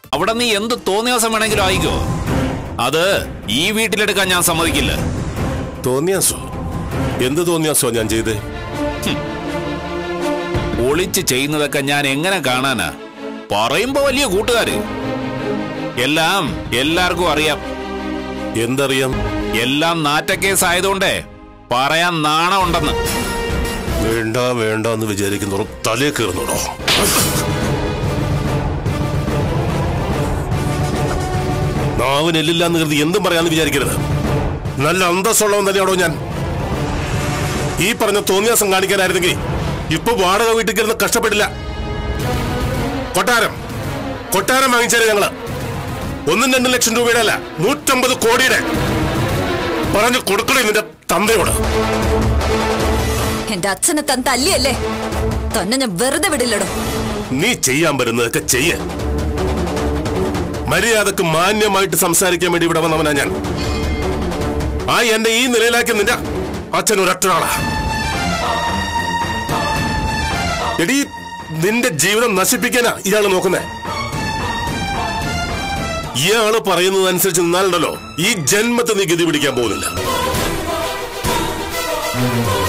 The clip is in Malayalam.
അവിടെ നീ എന്ത് തോന്നിയ ദിവസം വേണമെങ്കിലും ആയിക്കോ അത് ഈ വീട്ടിലെടുക്കാൻ ഞാൻ സമ്മതിക്കില്ല തോന്നിയാസോ എന്ത് തോന്നിയാസോ ഞാൻ ചെയ്തേ ഒളിച്ച് ചെയ്യുന്നതൊക്കെ ഞാൻ എങ്ങനെ കാണാനാ പറയുമ്പോ വലിയ കൂട്ടുകാര് എല്ലാം എല്ലാവർക്കും അറിയാം എന്തറിയാം എല്ലാം നാറ്റക്കേസ് ആയതുകൊണ്ടേ പറയാൻ നാണമുണ്ടെന്ന് വേണ്ട വേണ്ട എന്ന് വിചാരിക്കുന്നവർ തലേ കയറുന്നുടോ നാവിനെല്ലില്ല എന്ന് കരുതി എന്തും പറയാന്ന് വിചാരിക്കരുത് നല്ല അന്തസ്സുള്ളവൻ തന്നെയാണോ ഞാൻ ഈ പറഞ്ഞ തോന്നിയാസം കാണിക്കാനായിരുന്നെങ്കിൽ ഇപ്പൊ വാടക വീട്ടിൽ കിടന്ന് കഷ്ടപ്പെട്ടില്ല കൊട്ടാരം കൊട്ടാരം വാങ്ങിച്ചാലേ ഞങ്ങള് ഒന്നും രണ്ടും ലക്ഷം രൂപയുടെ അല്ല നൂറ്റമ്പത് കോടിയുടെ പറഞ്ഞു കൊടുക്കണേ നിന്റെ തന്തയോട് എന്റെ അച്ഛനെ തൻ തല്ലിയല്ലേ തന്നെ ഞാൻ വെറുതെ വിടില്ലടോ നീ ചെയ്യാൻ വരുന്നതൊക്കെ ചെയ്യ മര്യാദക്ക് മാന്യമായിട്ട് സംസാരിക്കാൻ വേണ്ടി ഇവിടെ വന്നവനാ ഞാൻ ആ എന്റെ ഈ നിലയിലാക്കി നിന്റെ അച്ഛൻ ഒരൊറ്റയാളാ എടീ നിന്റെ ജീവിതം നശിപ്പിക്കാനാ ഇയാള് നോക്കുന്നേ ഇയാള് പറയുന്നതനുസരിച്ച് നിന്നാലുണ്ടല്ലോ ഈ ജന്മത്തെ നീ ഗതി പിടിക്കാൻ പോകുന്നില്ല